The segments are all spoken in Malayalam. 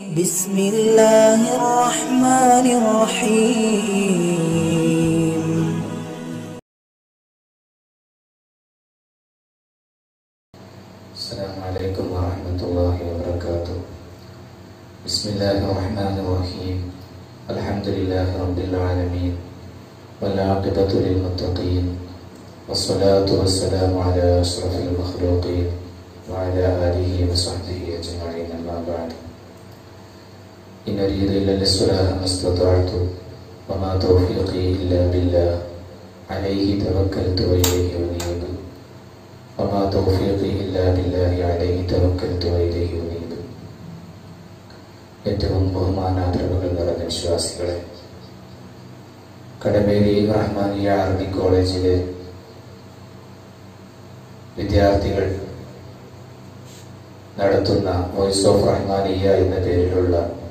بسم الله الرحمن الرحيم السلام عليكم ورحمة الله وبركاته بسم الله الرحمن الرحيم الحمد لله رب العالمين والعاقبة للمتقين والصلاة والسلام على أشرف المخلوقين وعلى آله وصحبه أجمعين أما بعد إن أريد إلا الإصلاح ما استطعت وما توفيقي إلا بالله عليه توكلت وإليه أنيب وما توفيقي إلا بالله عليه توكلت وإليه أنيب ഏറ്റവും ബഹുമാനാദരവുകൾ നിറഞ്ഞ വിശ്വാസികളെ കടമേരി റഹ്മാനിയ അറബി കോളേജിലെ വിദ്യാർത്ഥികൾ നടത്തുന്ന വോയിസ് ഓഫ് റഹ്മാനിയ എന്ന പേരിലുള്ള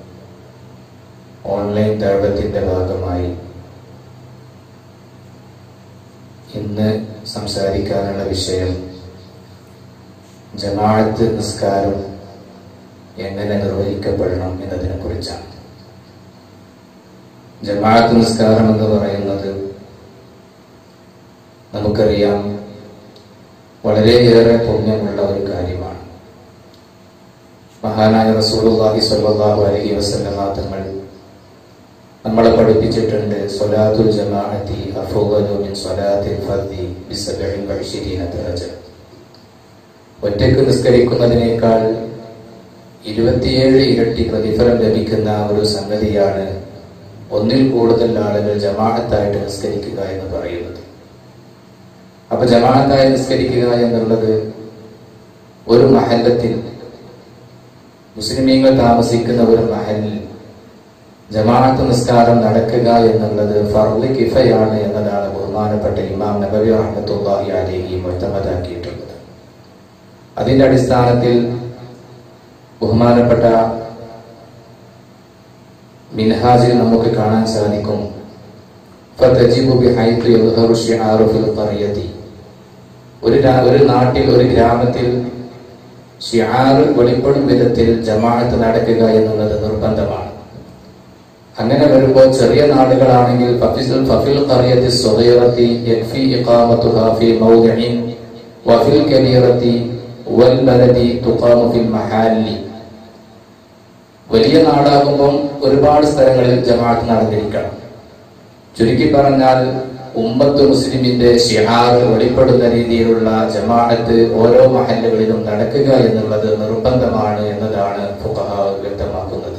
ഓൺലൈൻ ദൗത്യത്തിന്റെ ഭാഗമായി ഇന്ന് സംസാരിക്കാനുള്ള വിഷയം ജമാഅത്ത് നിസ്കാരം എങ്ങനെ നിർവഹിക്കപ്പെടണം എന്നതിനെ കുറിച്ചാണ് ജമാഅത്ത് നിസ്കാരം എന്ന് പറയുന്നത് നമുക്കറിയാം വളരെയേറെ പുണ്യമുള്ള ഒരു കാര്യമാണ് മഹാനായ റസൂലുള്ളാഹി സ്വല്ലല്ലാഹു അലൈഹി വസല്ലമ തങ്ങൾ നമ്മളെ പഠിപ്പിച്ചിട്ടുണ്ട് സ്വലാത്തുൽ ജമാഅത്തി അഫ്ളു മിൻ സ്വലാത്തിൽ ഫർദി ബിസബഇൻ വഇശ്രീന ദറജ ഒറ്റയ്ക്ക് നിസ്കരിക്കുന്നതിനേക്കാൾ ഇരുപത്തിയേഴ് ഇരട്ടി പ്രതിഫലം ലഭിക്കുന്ന ഒരു സംഗതിയാണ് ഒന്നിൽ കൂടുതൽ ആളുകൾ ജമാഅത്തായിട്ട് നിസ്കരിക്കുക എന്ന് പറയുന്നത് അപ്പൊ ജമാഅത്തായി നിസ്കരിക്കുക എന്നുള്ളത് ഒരു മഹല്ലത്തിൽ മുസ്ലിമീങ്ങൾ താമസിക്കുന്ന ഒരു മഹലിൽ ജമാഅത്ത് നിസ്കാരം നടക്കുക എന്നുള്ളത് ഫർദ് കിഫയാണ് എന്നതാണ് ബഹുമാനപ്പെട്ട ഇമാം നബവി റഹ്മത്തുള്ളാഹി അലൈഹി മുത്തമതാക്കിയിട്ടുള്ളത് അതിന്റെ അടിസ്ഥാനത്തിൽ ബഹുമാനപ്പെട്ട മിൻഹാജിൽ നമുക്ക് കാണാൻ സാധിക്കും ഫതജിബു ബിഹൈത്തു യദ്ഹറു ശിആറു ഫിൽ ഖറിയതി ഒരു രാ- ഒരു നാട്ടിൽ ഒരു ഗ്രാമത്തിൽ ഷിആർ വെളിപ്പെടും വിധത്തിൽ ജമാഅത്ത് നടക്കുക എന്നുള്ളത് നിർബന്ധമാണ് അങ്ങനെ വരുമ്പോൾ ചെറിയ നാടുകളാണെങ്കിൽ ഫഫിൽ ഫഫിൽ ഖറിയത്തി സ്വഗീറത്തി യക്ഫി ഇഖാമത്തുഹാ ഫി മൗദിഇൻ വഫിൽ കബീറത്തി വൽ ബലദി തുഖാമു ഫിൽ മഹാലി വലിയ നാടാകുമ്പം ഒരുപാട് സ്ഥലങ്ങളിൽ ജമാഅത്ത് നടന്നിരിക്കണം ചുരുക്കി പറഞ്ഞാൽ ഉമ്മത്ത് മുസ്ലിമിന്റെ ഷിഹാർ വെളിപ്പെടുന്ന രീതിയിലുള്ള ജമാഅത്ത് ഓരോ മഹല്ലുകളിലും നടക്കുക എന്നുള്ളത് നിർബന്ധമാണ് എന്നതാണ് ഫുഖഹ വ്യക്തമാക്കുന്നത്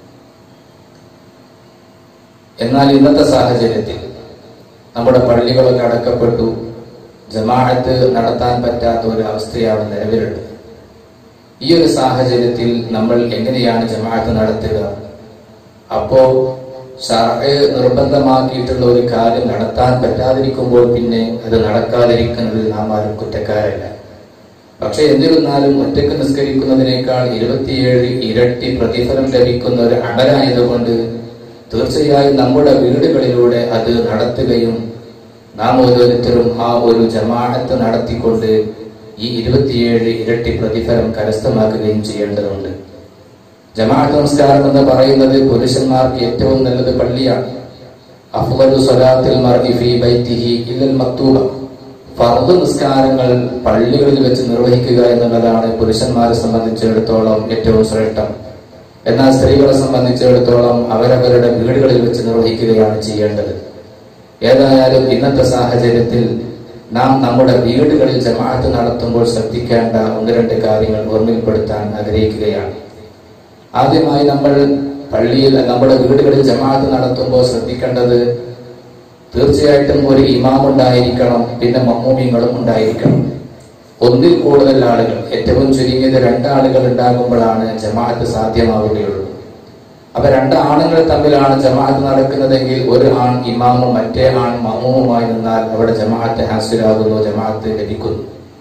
എന്നാൽ ഇന്നത്തെ സാഹചര്യത്തിൽ നമ്മുടെ പള്ളികളൊക്കെ അടക്കപ്പെട്ടു ജമാഅത്ത് നടത്താൻ പറ്റാത്ത ഒരു അവസ്ഥയാണ് നിലവിലുള്ളത് ഈ ഒരു സാഹചര്യത്തിൽ നമ്മൾ എങ്ങനെയാണ് ജമാഅത്ത് നടത്തുക അപ്പോ ഷർഅ് നിർബന്ധമാക്കിയിട്ടുള്ള ഒരു കാര്യം നടത്താൻ പറ്റാതിരിക്കുമ്പോൾ പിന്നെ അത് നടക്കാതിരിക്കുന്നതിൽ നാം ആരും കുറ്റക്കാരല്ല പക്ഷെ എന്നിരുന്നാലും ഒറ്റക്ക് നിസ്കരിക്കുന്നതിനേക്കാൾ ഇരുപത്തിയേഴ് ഇരട്ടി പ്രതിഫലം ലഭിക്കുന്ന ഒരു അമലായതുകൊണ്ട് തീർച്ചയായും നമ്മുടെ വീടുകളിലൂടെ അത് നടത്തുകയും നാം ഓരോരുത്തരും ആ ഒരു ജമാഅത്ത് നടത്തിക്കൊണ്ട് ഈ ഇരുപത്തിയേഴ് ഇരട്ടി പ്രതിഫലം കരസ്ഥമാക്കുകയും ചെയ്യേണ്ടതുണ്ട് ജമാഅത്ത് നമസ്കാരം എന്ന് പറയുന്നത് പുരുഷന്മാർക്ക് ഏറ്റവും നല്ലത് പള്ളിയാണ് അഫ്ളലു സ്വലാത്തിൽ മർഇ ഫീ ബൈത്തിഹി ഇല്ലൽ മക്തൂബ ഫർദ് നിസ്കാരങ്ങൾ പള്ളികളിൽ വെച്ച് നിർവഹിക്കുക എന്നുള്ളതാണ് പുരുഷന്മാരെ സംബന്ധിച്ചിടത്തോളം ഏറ്റവും ശ്രേഷ്ഠം എന്നാൽ സ്ത്രീകളെ സംബന്ധിച്ചിടത്തോളം അവരവരുടെ വീടുകളിൽ വെച്ച് നിർവഹിക്കുകയാണ് ചെയ്യേണ്ടത് ഏതായാലും ഇന്നത്തെ സാഹചര്യത്തിൽ നാം നമ്മുടെ വീടുകളിൽ ജമാഅത്ത് നടത്തുമ്പോൾ ശ്രദ്ധിക്കേണ്ട ഒന്ന് രണ്ട് കാര്യങ്ങൾ ഓർമ്മപ്പെടുത്താൻ ആഗ്രഹിക്കുകയാണ് ആദ്യമായി നമ്മൾ പള്ളിയിൽ നമ്മുടെ വീടുകളിൽ ജമാഅത്ത് നടത്തുമ്പോൾ ശ്രദ്ധിക്കേണ്ടത് തീർച്ചയായിട്ടും ഒരു ഇമാം ഉണ്ടായിരിക്കണം പിന്നെ മമ്മൂമിങ്ങളും ഉണ്ടായിരിക്കണം ഒന്നിൽ കൂടുതൽ ആളുകൾ ഏറ്റവും ചുരുങ്ങിയത് രണ്ടാളുകൾ ഉണ്ടാകുമ്പോഴാണ് ജമാഅത്ത് സാധ്യമാവുകയുള്ളൂ അപ്പൊ രണ്ട് ആണുങ്ങൾ തമ്മിലാണ് ജമാഅത്ത് നടക്കുന്നതെങ്കിൽ ഒരു ആൺ ഇമാമും മറ്റേ ആൺ മമ്മൂമുമായി നിന്നാൽ അവിടെ ജമാഅത്ത് ഹാസിലാകുന്നു ജമാഅത്ത് ലഭിക്കുന്നു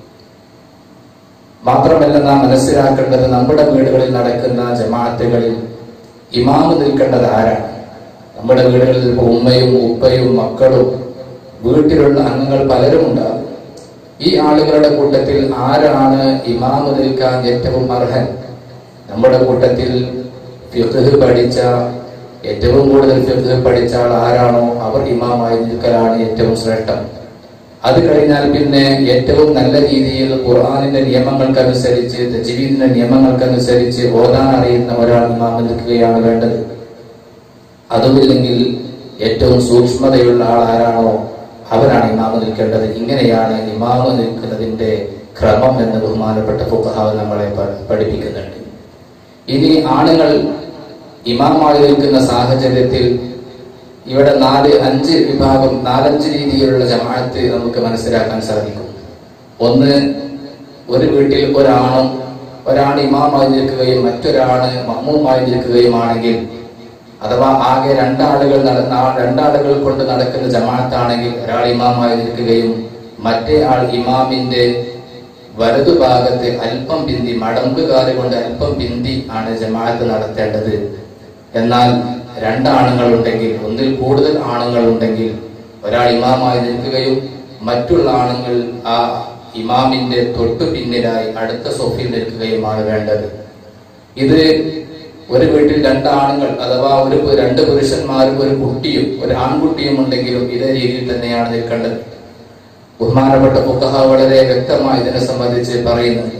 മാത്രമല്ല നാം മനസ്സിലാക്കേണ്ടത് നമ്മുടെ വീടുകളിൽ നടക്കുന്ന ജമാഅത്തുകളിൽ ഇമാമ് നിൽക്കേണ്ടത് ആരാണ് നമ്മുടെ വീടുകളിൽ ഇപ്പോൾ ഉമ്മയും ഉപ്പയും മക്കളും വീട്ടിലുള്ള അംഗങ്ങൾ പലരും ഉണ്ടാകും ഈ ആളുകളുടെ കൂട്ടത്തിൽ ആരാണ് ഇമാമ് നിൽക്കാൻ ഏറ്റവും അർഹൻ നമ്മുടെ കൂട്ടത്തിൽ ഫിഖ് പഠിച്ച ഏറ്റവും കൂടുതൽ ഫിഖ് പഠിച്ച ആൾ ആരാണോ അവർ ഇമാമായി നിൽക്കലാണ് ഏറ്റവും ശ്രേഷ്ഠം അത് കഴിഞ്ഞാൽ പിന്നെ ഏറ്റവും നല്ല രീതിയിൽ ഖുർആാനിന്റെ നിയമങ്ങൾക്കനുസരിച്ച് തജ്വീദിന്റെ നിയമങ്ങൾക്കനുസരിച്ച് ഓതാൻ അറിയുന്ന ഒരാൾ ഇമാമ നിൽക്കുകയാണ് വേണ്ടത് അതുമില്ലെങ്കിൽ ഏറ്റവും സൂക്ഷ്മതയുള്ള ആൾ ആരാണോ അവരാണ് ഇമാമ നിൽക്കേണ്ടത് ഇങ്ങനെയാണ് ഇമാമ നിൽക്കുന്നതിന്റെ ക്രമം എന്ന് ബഹുമാനപ്പെട്ട ഫുഖഹാവ് നമ്മളെ പ- പഠിപ്പിക്കുന്നുണ്ട് ഇനി ആണുങ്ങൾ ഇമാമായി നിൽക്കുന്ന സാഹചര്യത്തിൽ ഇവിടെ നാല് അഞ്ച് വിഭാഗം നാലഞ്ച് രീതിയിലുള്ള ജമാഅത്ത് നമുക്ക് മനസ്സിലാക്കാൻ സാധിക്കും ഒന്ന് ഒരു വീട്ടിൽ ഒരാണും ഒരാണ് ഇമാമായി നിൽക്കുകയും മറ്റൊരാണ് മമ്മൂമായി നിൽക്കുകയുമാണെങ്കിൽ അഥവാ ആകെ രണ്ടാളുകൾ നടന്ന ആ രണ്ടാളുകൾ കൊണ്ട് നടക്കുന്ന ജമാഅത്താണെങ്കിൽ ഒരാൾ ഇമാമായി നിൽക്കുകയും മറ്റേ ആൾ ഇമാമിന്റെ വലതുഭാഗത്ത് അല്പം പിന്തി മടമ്പുകാല് കൊണ്ട് അല്പം പിന്തി ആണ് ജമാഅത്ത് നടത്തേണ്ടത് എന്നാൽ രണ്ടാണുങ്ങൾ ഉണ്ടെങ്കിൽ ഒന്നിൽ കൂടുതൽ ആണുങ്ങൾ ഉണ്ടെങ്കിൽ ഒരാൾ ഇമാമായി നിൽക്കുകയും മറ്റുള്ള ആണുങ്ങൾ ആ ഇമാമിന്റെ തൊട്ടു പിന്നിലായി അടുത്ത സോഫയിൽ നിൽക്കുകയുമാണ് വേണ്ടത് ഇത് ഒരു വീട്ടിൽ രണ്ടാണുങ്ങൾ അഥവാ ഒരു പു- രണ്ട് പുരുഷന്മാരും ഒരു കുട്ടിയും ഒരു ആൺകുട്ടിയും ഉണ്ടെങ്കിലും ഇതേ രീതിയിൽ തന്നെയാണ് നിൽക്കേണ്ടത് ബഹുമാനപ്പെട്ട ഫുഖഹ വളരെ വ്യക്തമായി ഇതിനെ സംബന്ധിച്ച് പറയുന്നുണ്ട്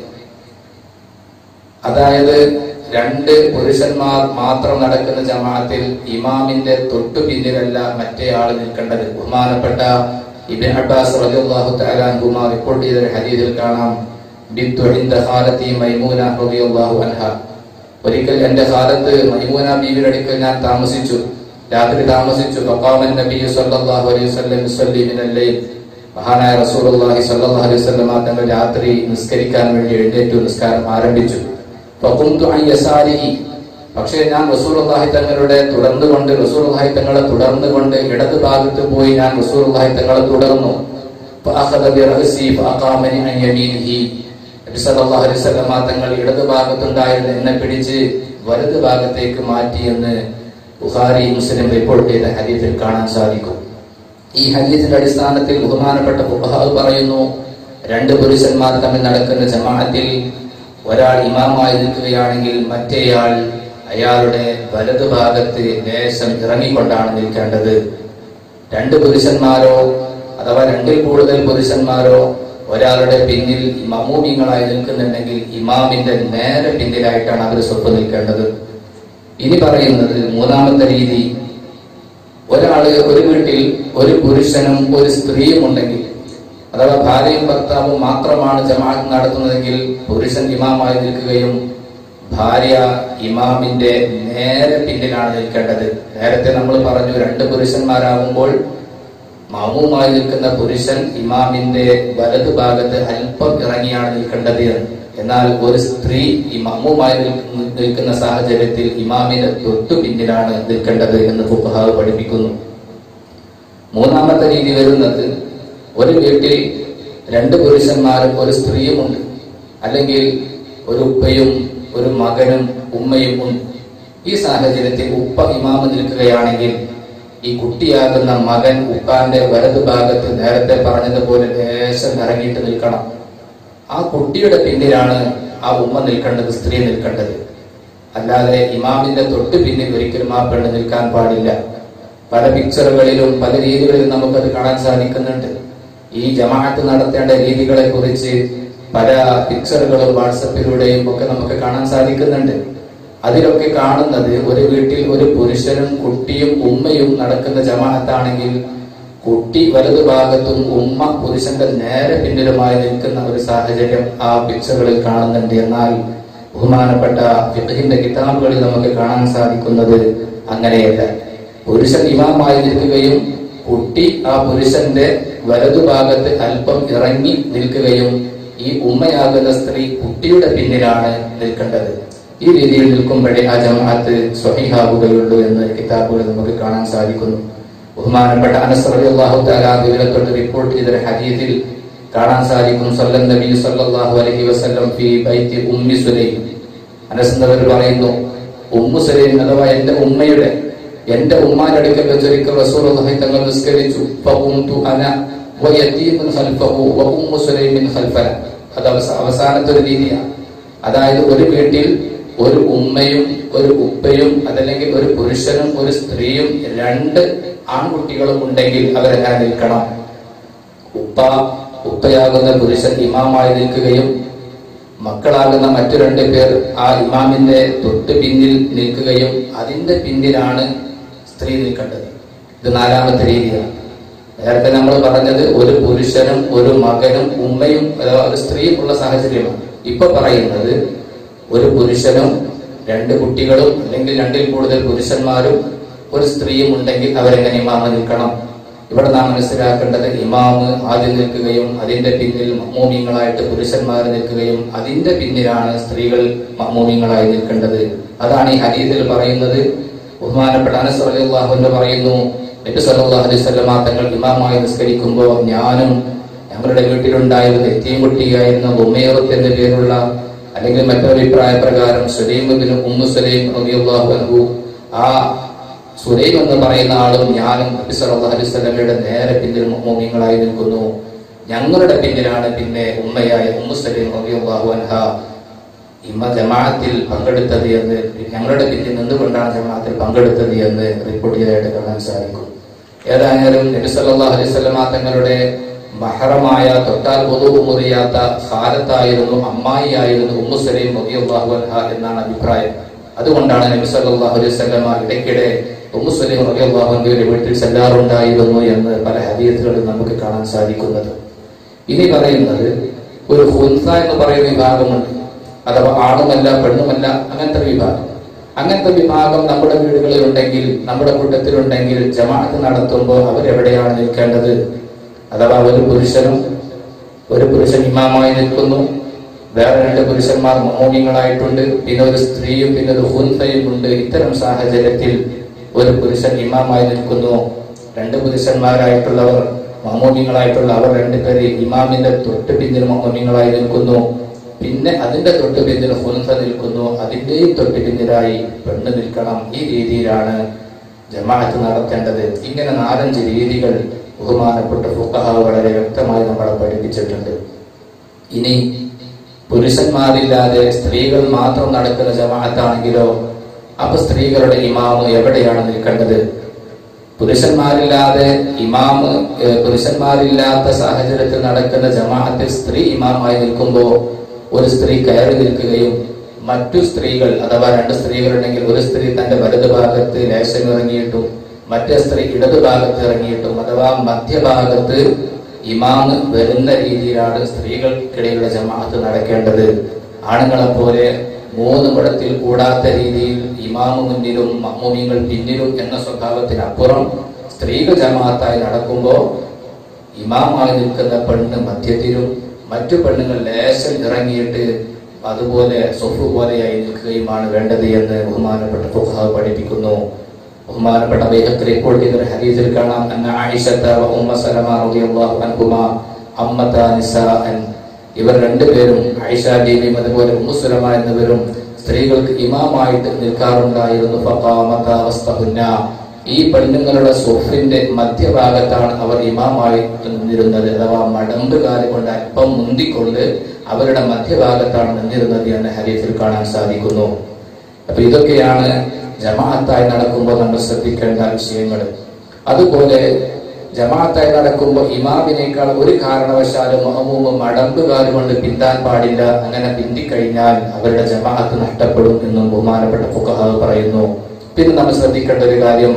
അതായത് രണ്ട് പുരുഷന്മാർ മാത്രം നടക്കുന്ന ജമാഅത്തിൽ ഇമാമിന്റെ തൊട്ടു പിന്നിലല്ല മറ്റേ ആൾ നിൽക്കേണ്ടത് ബഹുമാനപ്പെട്ട ഇബിൻ അബ്ബാസ് റളിയല്ലാഹു തആല അൻഹുമാ റിപ്പോർട്ട് ചെയ്ത ഒരു ഹദീസിൽ കാണാം ബിത്തു ഇൻദ ഖാലത്തി മൈമൂന റളിയല്ലാഹു അൻഹ ഒരിക്കൽ എന്റെ കാലത്ത് മൈമൂന ബീവിയുടെ അടുക്കൽ ഞാൻ താമസിച്ചു രാത്രി താമസിച്ചു ഫഖാമൻ നബി സല്ലല്ലാഹു അലൈഹി വസല്ലം യുസല്ലി മിനൽ ലൈൽ മഹാനായ റസൂലുള്ളാഹി സ്വല്ലല്ലാഹു അലൈഹി വസല്ലം തങ്ങൾ രാത്രി നിസ്കരിക്കാൻ വേണ്ടി എഴുന്നേറ്റു നിസ്കാരം ആരംഭിച്ചു ഫഖുംതു അൻ യസാരിഹി പക്ഷേ ഞാൻ റസൂലുള്ളാഹി തങ്ങളുടെ തുടർന്നുകൊണ്ട് റസൂലുള്ളാഹി തങ്ങളെ തുടർന്നുകൊണ്ട് ഇടത് ഭാഗത്ത് പോയി ഞാൻ റസൂലുള്ളാഹി തങ്ങളെ തുടർന്നു ഫഅഖദ ബിറഅസി ഫഅഖാമനി അൻ യമീനിഹി നബി സല്ലല്ലാഹു അലൈഹി വസല്ലം തങ്ങൾ ഇടത് ഭാഗത്തുണ്ടായിരുന്ന എന്നെ പിടിച്ച് വലത് ഭാഗത്തേക്ക് മാറ്റി എന്ന് ബുഖാരി മുസ്ലിം റിപ്പോർട്ട് ചെയ്ത ഹദീസിൽ കാണാൻ സാധിക്കും ഈ ഹദീസിന്റെ അടിസ്ഥാനത്തിൽ ബഹുമാനപ്പെട്ട ഫുഖഹാവ് പറയുന്നു രണ്ട് പുരുഷന്മാർ തമ്മിൽ നടക്കുന്ന ജമാഅത്തിൽ ഒരാൾ ഇമാമായി നിൽക്കുകയാണെങ്കിൽ മറ്റേയാൾ അയാളുടെ വലതു ഭാഗത്ത് ലേശം ഇറങ്ങിക്കൊണ്ടാണ് നിൽക്കേണ്ടത് രണ്ട് പുരുഷന്മാരോ അഥവാ രണ്ടിൽ കൂടുതൽ പുരുഷന്മാരോ ഒരാളുടെ പിന്നിൽ മമൂമിങ്ങളായി നിൽക്കുന്നുണ്ടെങ്കിൽ ഇമാമിന്റെ നേരെ പിന്നിലായിട്ടാണ് അവർ സ്വപ്പ് നിൽക്കേണ്ടത് ഇനി പറയുന്നത് മൂന്നാമത്തെ രീതി ഒരാള് ഒരു വീട്ടിൽ ഒരു പുരുഷനും ഒരു സ്ത്രീയും ഉണ്ടെങ്കിൽ അഥവാ ഭാര്യയും ഭർത്താവും മാത്രമാണ് ജമാഅത്ത് നടത്തുന്നതെങ്കിൽ പുരുഷൻ ഇമാമായി നിൽക്കുകയും ഭാര്യ ഇമാമിന്റെ നേരെ പിന്നിലാണ് നിൽക്കേണ്ടത് നേരത്തെ നമ്മൾ പറഞ്ഞു രണ്ട് പുരുഷന്മാരാകുമ്പോൾ മാമുമായി നിൽക്കുന്ന പുരുഷൻ ഇമാമിന്റെ വലതു ഭാഗത്ത് അല്പം ഇറങ്ങിയാണ് നിൽക്കേണ്ടത് എന്ന്. എന്നാൽ ഒരു സ്ത്രീ ഇമാമുമായി നിൽക്കുന്ന- നിൽക്കുന്ന സാഹചര്യത്തിൽ ഇമാമിന്റെ തൊട്ടു പിന്നിലാണ് നിൽക്കേണ്ടത് എന്ന് ഫുഖഹാവ് പഠിപ്പിക്കുന്നു മൂന്നാമത്തെ രീതി വരുന്നത് ഒരു വീട്ടിൽ രണ്ട് പുരുഷന്മാരും ഒരു സ്ത്രീയുമുണ്ട് അല്ലെങ്കിൽ ഒരു ഉപ്പയും ഒരു മകനും ഉമ്മയും ഉണ്ട് ഈ സാഹചര്യത്തിൽ ഉപ്പ ഇമാമ് നിൽക്കുകയാണെങ്കിൽ ഈ കുട്ടിയാകുന്ന മകൻ ഉപ്പാന്റെ വലതു ഭാഗത്ത് നേരത്തെ പറഞ്ഞതുപോലെ ലേശം ഇറങ്ങിയിട്ട് നിൽക്കണം ആ കുട്ടിയുടെ പിന്നിലാണ് ആ ഉമ്മ നിൽക്കേണ്ടത് സ്ത്രീ നിൽക്കേണ്ടത് അല്ലാതെ ഇമാമിന്റെ തൊട്ട് പിന്നിൽ ഒരിക്കലും ആ പെണ്ണ് നിൽക്കാൻ പാടില്ല പല പിക്ചറുകളിലും പല രീതികളിലും നമുക്കത് കാണാൻ സാധിക്കുന്നുണ്ട് ഈ ജമാഅത്ത് നടത്തേണ്ട രീതികളെ കുറിച്ച് പല പിക്ചറുകളും വാട്സപ്പിലൂടെയും ഒക്കെ നമുക്ക് കാണാൻ സാധിക്കുന്നുണ്ട് അതിലൊക്കെ കാണുന്നത് ഒരു വീട്ടിൽ ഒരു പുരുഷനും കുട്ടിയും ഉമ്മയും നടക്കുന്ന ജമാഅത്താണെങ്കിൽ കുട്ടി വലതു ഭാഗത്തും ഉമ്മ പുരുഷന്റെ നേരെ പിന്നിലുമായി നിൽക്കുന്ന ഒരു സാഹചര്യം ആ പിക്ചറുകളിൽ കാണുന്നുണ്ട് എന്നാൽ ബഹുമാനപ്പെട്ട ഫിഖഹിന്റെ കിതാബുകളിൽ നമുക്ക് കാണാൻ സാധിക്കുന്നത് അങ്ങനെയല്ല പുരുഷൻ ഇമാമായി നിൽക്കുകയും കുട്ടി ആ പുരുഷന്റെ വലതുഭാഗത്ത് അല്പം ഇറങ്ങി നിൽക്കുകയും ഈ ഉമ്മയാകുന്ന സ്ത്രീ കുട്ടിയുടെ പിന്നിലാണ് നിൽക്കേണ്ടത് ഈ രീതിയിൽ നിൽക്കുമ്പോഴേ ആ ജമാഅത്ത് സ്വഹിഹാവുകയുള്ളൂ എന്ന് കിതാബുകളിൽ നമുക്ക് കാണാൻ സാധിക്കുന്നു ബഹുമാനപ്പെട്ട അനസ് റളിയല്ലാഹു തആല വിവരെ തൊട്ട് റിപ്പോർട്ട് ചെയ്ത ഒരു ഹദീസിൽ കാണാൻ സാധിക്കും സല്ലൻ നബി സല്ലല്ലാഹു അലൈഹി വസല്ലം ഫീ ബൈത്തി ഉമ്മി സുലൈം അനസ് എന്നവർ പറയുന്നു ഉമ്മു സുലൈം അഥവാ എന്റെ ഉമ്മയുടെ എന്റെ ഉമ്മാന്റെ അടുക്കൽ വെച്ചൊരിക്കൽ റസൂലുള്ളാഹി തങ്ങൾ നിസ്കരിച്ചു ഫഖുംതു അന വയതീമുൻ ഖൽഫഹു വ ഉമ്മു സുലൈമിൻ ഖൽഫന അത് അവസ- അവസാനത്തെ ഒരു രീതിയാണ് അതായത് ഒരു വീട്ടിൽ ഒരു ഉമ്മയും ഒരു ഉപ്പയും അതല്ലെങ്കിൽ ഒരു പുരുഷനും ഒരു സ്ത്രീയും രണ്ട് ആൺകുട്ടികളും ഉണ്ടെങ്കിൽ അവരെങ്ങനെ നിൽക്കണം ഉപ്പ ഉപ്പയാകുന്ന പുരുഷൻ ഇമാമായി നിൽക്കുകയും മക്കളാകുന്ന മറ്റു രണ്ട് പേർ ആ ഇമാമിന്റെ തൊട്ട് പിന്നിൽ നിൽക്കുകയും അതിന്റെ പിന്നിലാണ് സ്ത്രീ നിൽക്കേണ്ടത് ഇത് നാലാമത്തെ രീതിയാണ് നേരത്തെ നമ്മൾ പറഞ്ഞത് ഒരു പുരുഷനും ഒരു മകനും ഉമ്മയും അഥവാ ഒരു സ്ത്രീയും ഉള്ള സാഹചര്യമാണ് ഇപ്പൊ പറയുന്നത് ഒരു പുരുഷനും രണ്ട് കുട്ടികളും അല്ലെങ്കിൽ രണ്ടിൽ കൂടുതൽ പുരുഷന്മാരും ഒരു സ്ത്രീയും ഉണ്ടെങ്കിൽ അവരെങ്ങനെ ഇമാമ നിൽക്കണം ഇവിടെ നാം മനസ്സിലാക്കേണ്ടത് ഇമാമ് ആദ്യം നിൽക്കുകയും അതിന്റെ പിന്നിൽ മമ്മൂമിങ്ങളായിട്ട് പുരുഷന്മാർ നിൽക്കുകയും അതിന്റെ പിന്നിലാണ് സ്ത്രീകൾ മമ്മൂമിങ്ങളായി നിൽക്കേണ്ടത് അതാണ് ഈ ഹരീതിൽ പറയുന്നത് ബഹുമാനപ്പെട്ട അനസ് റളിയല്ലാഹു അൻഹു പറയുന്നു നബി സല്ലല്ലാഹു അലൈഹി വസല്ലമ തങ്ങൾ ഇമാമായി നിസ്കരിക്കുമ്പോൾ ഞാനും ഞങ്ങളുടെ വീട്ടിലുണ്ടായിരുന്ന എത്തിയും കുട്ടിയായിരുന്ന ഉമ്മേറത്ത് എന്ന പേരുള്ള അല്ലെങ്കിൽ മറ്റൊരു അഭിപ്രായ പ്രകാരം സുലൈമിന് ഉമ്മു സുലൈം റളിയല്ലാഹു അൻഹു ആ സുലൈം എന്ന് പറയുന്ന ആളും ഞാനും നബി സല്ലല്ലാഹു അലൈഹി വസല്ലമയുടെ നേരെ പിന്നിൽ മുഅ്മിനീങ്ങളായി നിൽക്കുന്നു ഞങ്ങളുടെ പിന്നിലാണ് പിന്നെ ഉമ്മയായ ഉമ്മു സലീം റളിയല്ലാഹു അൻഹ ഇമ്മ ജമാഅത്തിൽ പങ്കെടുത്തത് എന്ന് ഞങ്ങളുടെ പിന്നിൽ നിന്നുകൊണ്ടാണ് ജമാഅത്തിൽ പങ്കെടുത്തത് എന്ന് റിപ്പോർട്ട് ചെയ്തതായിട്ട് കാണാൻ സാധിക്കും ഏതായാലും നബി സല്ലല്ലാഹു അലൈഹി വസല്ലമ തങ്ങളുടെ മഹറമായ തൊട്ടാൽ പൊതുവ് മുറിയാത്ത ഖാലത്തായിരുന്നു അമ്മായിയായിരുന്നു ഉമ്മു സലീം റളിയല്ലാഹു അൻഹ എന്നാണ് അഭിപ്രായം അതുകൊണ്ടാണ് നബി സല്ലല്ലാഹു അലൈഹി വസല്ലമ ഇടയ്ക്കിടെ ഉമ്മു സലീം റളിയല്ലാഹു അൻഹയുടെ വീട്ടിൽ ചെല്ലാറുണ്ടായിരുന്നു എന്ന് പല ഹദീസുകളിൽ നമുക്ക് കാണാൻ സാധിക്കുന്നത് ഇനി പറയുന്നത് ഒരു ഹുൻസ എന്ന് പറയുന്ന വിഭാഗമുണ്ട് അഥവാ ആണുമല്ല പെണ്ണുമല്ല അങ്ങനത്തെ ഒരു വിഭാഗം അങ്ങനത്തെ വിഭാഗം നമ്മുടെ വീടുകളിൽ ഉണ്ടെങ്കിൽ നമ്മുടെ കൂട്ടത്തിലുണ്ടെങ്കിൽ ജമാഅത്ത് നടത്തുമ്പോൾ അവരെവിടെയാണ് നിൽക്കേണ്ടത് അഥവാ ഒരു പുരുഷനും ഒരു പുരുഷൻ ഇമാമായി നിൽക്കുന്നു വേറെ രണ്ട് പുരുഷന്മാർ മോമിങ്ങളായിട്ടുണ്ട് പിന്നെ ഒരു സ്ത്രീയും പിന്നെ ഒരു ഹുൻസയും ഉണ്ട് ഇത്തരം സാഹചര്യത്തിൽ ഒരു പുരുഷൻ ഇമാമായി നിൽക്കുന്നു രണ്ട് പുരുഷന്മാരായിട്ടുള്ളവർ മമോമിങ്ങളായിട്ടുള്ള അവർ രണ്ടുപേര് ഇമാമിന്റെ തൊട്ട് പിന്നിൽ മമോമിങ്ങളായി നിൽക്കുന്നു പിന്നെ അതിന്റെ തൊട്ട് പിന്നിൽ ഹുൻസ നിൽക്കുന്നു അതിന്റെയും തൊട്ട് പിന്നിലായി പെണ്ണ് നിൽക്കണം ഈ രീതിയിലാണ് ജമാഅത്ത് നടത്തേണ്ടത് ഇങ്ങനെ നാലഞ്ച് രീതികൾ ബഹുമാനപ്പെട്ട ഫുഖഹ വളരെ വ്യക്തമായി നമ്മളെ പഠിപ്പിച്ചിട്ടുണ്ട് ഇനി പുരുഷന്മാരില്ലാതെ സ്ത്രീകൾ മാത്രം നടക്കുന്ന ജമാഅത്താണെങ്കിലോ അപ്പൊ സ്ത്രീകളുടെ ഇമാമ് എവിടെയാണ് നിൽക്കേണ്ടത് പുരുഷന്മാരില്ലാതെ ഇമാമ് ഏഹ്, പുരുഷന്മാരില്ലാത്ത സാഹചര്യത്തിൽ നടക്കുന്ന ജമാഅത്തിൽ സ്ത്രീ ഇമാമായി നിൽക്കുമ്പോൾ ഒരു സ്ത്രീ കയറി നിൽക്കുകയും മറ്റു സ്ത്രീകൾ അഥവാ രണ്ട് സ്ത്രീകളുണ്ടെങ്കിൽ ഒരു സ്ത്രീ തന്റെ വലതു ഭാഗത്ത് ലേശം ഇറങ്ങിയിട്ടും മറ്റേ സ്ത്രീ ഇടതു ഭാഗത്ത് ഇറങ്ങിയിട്ടും അഥവാ മധ്യഭാഗത്ത് ഇമാമ് വരുന്ന രീതിയിലാണ് സ്ത്രീകൾക്കിടയിലുള്ള ജമാഅത്ത് നടക്കേണ്ടത് ആണുങ്ങളെ പോലെ മൂന്ന് മുഴത്തിൽ കൂടാത്ത രീതിയിൽ ഇമാമ് മുന്നിലും മമ്മൂമിങ്ങൾ പിന്നിലും എന്ന സ്വഭാവത്തിനപ്പുറം സ്ത്രീകൾ ജമാഅത്തായി നടക്കുമ്പോൾ ഇമാമായി നിൽക്കുന്ന പെണ്ണ് മധ്യത്തിലും മറ്റു പെണ്ണുങ്ങൾ ലേശം ഇറങ്ങിയിട്ട് അതുപോലെ സൊഫു പോലെയായി നിൽക്കുകയുമാണ് വേണ്ടത് എന്ന് ബഹുമാനപ്പെട്ട ഫുഖാവ് പഠിപ്പിക്കുന്നു ബഹുമാനപ്പെട്ട ബൈഹഖ് റിപ്പോർട്ട് ചെയ്ത ഒരു ഹദീസിൽ കാണാം അന്ന ആയിഷത്ത വ ഉമ്മ സലമ റളിയല്ലാഹു അൻഹുമ അമ്മത നിസാഅൻ ഇവർ രണ്ടുപേരും ആയിഷ ബീവിയും അതുപോലെ ഉമ്മു സലമ എന്നിവരും സ്ത്രീകൾക്ക് ഇമാമായിട്ട് നിൽക്കാറുണ്ടായിരുന്നു ഫഖാമത വസ്തഹുന്ന ഈ പെണ്ണുങ്ങളുടെ സൊഫിന്റെ മധ്യഭാഗത്താണ് അവർ ഇമാമായി നിന്നിരുന്നത് അഥവാ മടമ്പ് കാല് കൊണ്ട് അല്പം മുന്തിക്കൊണ്ട് അവരുടെ മധ്യഭാഗത്താണ് നിന്നിരുന്നത് എന്ന് ഹരീഫിൽ കാണാൻ സാധിക്കുന്നു അപ്പൊ ഇതൊക്കെയാണ് ജമാഅത്തായി നടക്കുമ്പോൾ നമ്മൾ ശ്രദ്ധിക്കേണ്ട വിഷയങ്ങൾ അതുപോലെ ജമാഅത്തായി നടക്കുമ്പോൾ ഇമാമിനേക്കാൾ ഒരു കാരണവശാലും മഹമൂമ് മടമ്പുകാല് കൊണ്ട് പിന്താൻ പാടില്ല അങ്ങനെ പിന്തിക്കഴിഞ്ഞാൽ അവരുടെ ജമാഅത്ത് നഷ്ടപ്പെടും എന്നും ബഹുമാനപ്പെട്ട ഫുഖഹാവ് പറയുന്നു പിന്നെ നമ്മൾ ശ്രദ്ധിക്കേണ്ട ഒരു കാര്യം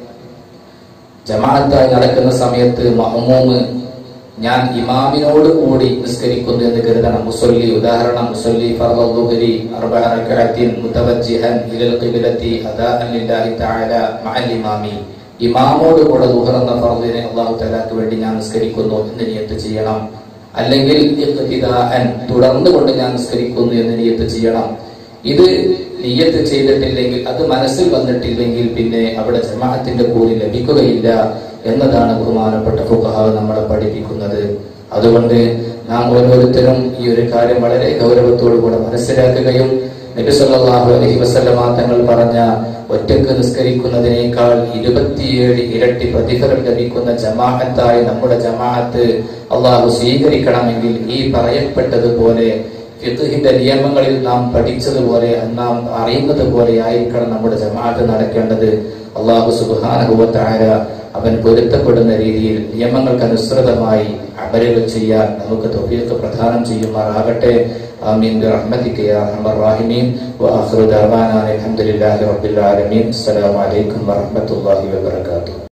ജമാഅത്തായി നടക്കുന്ന സമയത്ത് മഹമൂമ് ഞാൻ ഇമാമിനോട് കൂടി നിസ്കരിക്കുന്നു എന്ന് കരുതണം മുസല്ലി ഉദാഹരണം മുസല്ലി ഫർദുഹരി അർബഅ റകഅത്തിൻ മുതവജ്ജിഹൻ ഇലൽ ഖിബ്ലത്തി അദാഅൻ ലില്ലാഹി തആല മഅൽ ഇമാമി ഇമാമോട് കൂടെ ദുഹർ എന്ന ഫർദിനെ അല്ലാഹു തആലക്ക് വേണ്ടി ഞാൻ നിസ്കരിക്കുന്നു എന്ന് നിയത്ത് ചെയ്യണം അല്ലെങ്കിൽ ഇഖ്തിദാഅൻ തുടർന്ന് കൊണ്ട് ഞാൻ നിസ്കരിക്കുന്നു എന്ന് നിയത്ത് ചെയ്യണം ഇത് നിയ്യത്ത് ചെയ്തിട്ടില്ലെങ്കിൽ അത് മനസ്സിൽ വന്നിട്ടില്ലെങ്കിൽ പിന്നെ അവിടെ ജമാഅത്തിന്റെ കൂലി ലഭിക്കുകയില്ല എന്നതാണ് ബഹുമാനപ്പെട്ട ഫുഖഹാവ് നമ്മളെ പഠിപ്പിക്കുന്നത് അതുകൊണ്ട് നാം ഓരോരുത്തരും ഈ ഒരു കാര്യം വളരെ ഗൗരവത്തോടു കൂടെ മനസ്സിലാക്കുകയും നബി സല്ലല്ലാഹു അലൈഹി വസല്ലമ തങ്ങൾ പറഞ്ഞ ഒറ്റക്ക് നിസ്കരിക്കുന്നതിനേക്കാൾ ഇരുപത്തിയേഴ് ഇരട്ടി പ്രതിഫലം ലഭിക്കുന്ന ജമാഅത്തായി നമ്മുടെ ജമാഅത്ത് അള്ളാഹു സ്വീകരിക്കണമെങ്കിൽ ഈ പറയപ്പെട്ടതുപോലെ ഫിഖഹിന്റെ നിയമങ്ങളിൽ നാം പഠിച്ചതുപോലെ നാം അറിയുന്നത് പോലെ ആയിരിക്കണം നമ്മുടെ ജമാഅത്ത് നടക്കേണ്ടത് അള്ളാഹു സുബാനുഭവത്തായ അവൻ പൊരുത്തപ്പെടുന്ന രീതിയിൽ നിയമങ്ങൾക്ക് അനുസൃതമായി അമലുകൾ ചെയ്യാൻ നമുക്ക് തൊഫീക്ക് പ്രദാനം ചെയ്യുമാറാകട്ടെ آمين برحمتك يا أرحم الراحمين وآخر دعوانا أن الحمد لله رب العالمين السلام عليكم ورحمة الله وبركاته